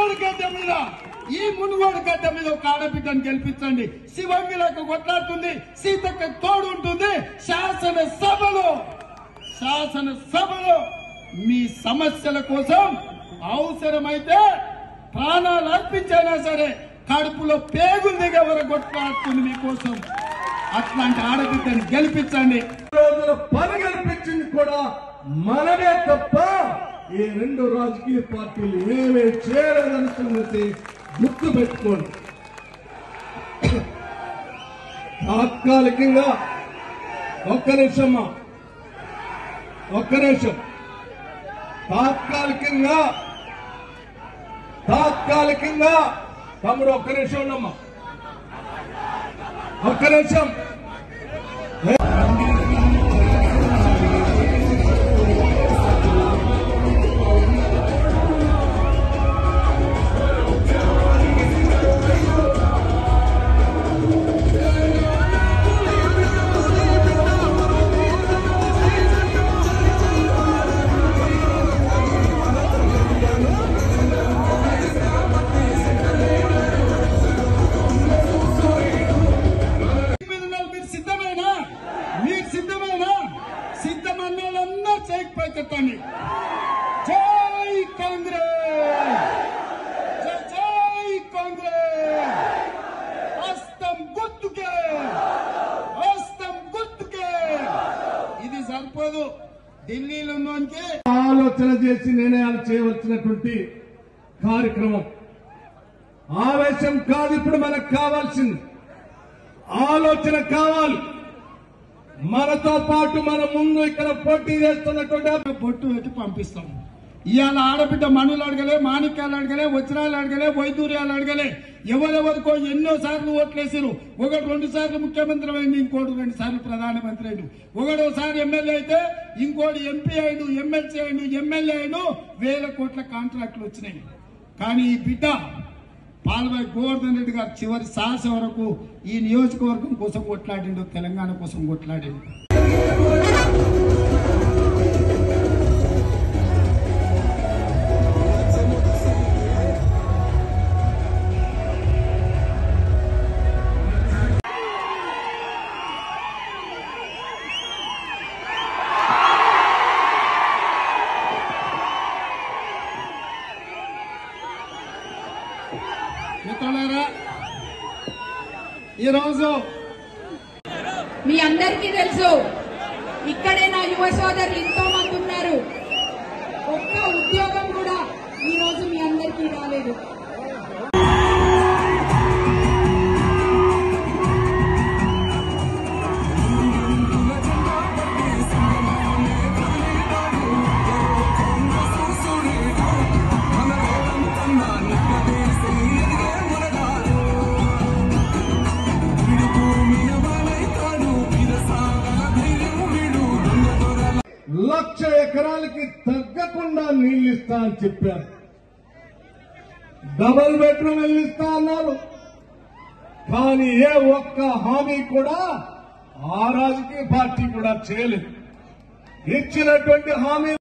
మునుగోడు గడ్డ మీద ఈ మునుగోడు గడ్డ మీద ఒక ఆడబిడ్డను గెలిపించండి శివంగిలకు కొట్లాడుతుంది సీతక్క తోడు ఉంటుంది శాసన సభలో శాసన సభలో మీ సమస్యల కోసం అవసరమైతే ప్రాణాలు అర్పించైనా సరే కడుపులో పేగులు దిగే వరకు కొట్లాడుతుంది మీకోసం అట్లాంటి ఆడబిడ్డను గెలిపించండి రోజుల పని కల్పించింది కూడా మనమే తప్ప ఈ రెండు రాజకీయ పార్టీలు ఏమీ చేయలేదని సంగతి గుర్తు పెట్టుకోండి తాత్కాలికంగా ఒక్క నిమిషమ్మా ఒక్క నిమిషం తాత్కాలికంగా తాత్కాలికంగా తమ్ముడు ఒక్క నిమిషం ఉండమ్మా ఒక్క నిమిషం మీద ఉన్నారు. మీరు సిద్ధమేనా మీరు సిద్ధమేనా సిద్ధమన్న వాళ్ళందరూ చేయకపోయి చెప్పండి జై కాంగ్రెస్ జై జై కాంగ్రెస్ హస్తం గుర్తుకే హస్తం గుర్తుకే ఇది సరిపోదు ఢిల్లీలో ఉన్నోనికి ఆలోచన చేసి నిర్ణయాలు చేయవలసినటువంటి కార్యక్రమం ఆవేశం కాదు ఇప్పుడు మనకు కావాల్సింది ఆలోచన కావాలి మనతో పాటు మన ముందు ఇక్కడ పోటీ చేస్తున్నటువంటి బొట్టు పెట్టి పంపిస్తాం ఇవాళ ఆడబిడ్డ మనులు అడగలే మాణిక్యాలు అడగలే వజ్రాలు అడగలే వైదూర్యాలు అడగలే ఎవరెవరికో ఎన్నో సార్లు ఓట్లేసారు ఒకటి రెండు సార్లు ముఖ్యమంత్రి అయింది ఇంకోటి రెండు సార్లు ప్రధానమంత్రి అయిండు ఒకటోసారి ఎమ్మెల్యే అయితే ఇంకోటి ఎంపీ అయిండు ఎమ్మెల్సీ అయిండు ఎమ్మెల్యే అయిండు వేల కోట్ల కాంట్రాక్టులు వచ్చినాయి కానీ ఈ బిడ్డ పాల్వాయి గోవర్ధన్ రెడ్డి గారు చివరి శ్వాస వరకు ఈ నియోజకవర్గం కోసం కొట్లాడిండు తెలంగాణ కోసం కొట్లాడిండు మిత్రులారా ఈరోజు మీ అందరికీ తెలుసు ఇక్కడే నా యువ సోదరులు ఎంతో మంది ఉన్నారు ఒక్క ఉద్యోగం కూడా ఈ రోజు మీ అందరికీ రాలేదు లక్ష ఎకరాలకి తగ్గకుండా నీళ్లు ఇస్తా అని చెప్పారు డబల్ బెడ్రూమ్ ఇల్లు ఇస్తా అన్నారు కానీ ఏ ఒక్క హామీ కూడా ఆ రాజకీయ పార్టీ కూడా చేయలేదు ఇచ్చినటువంటి హామీ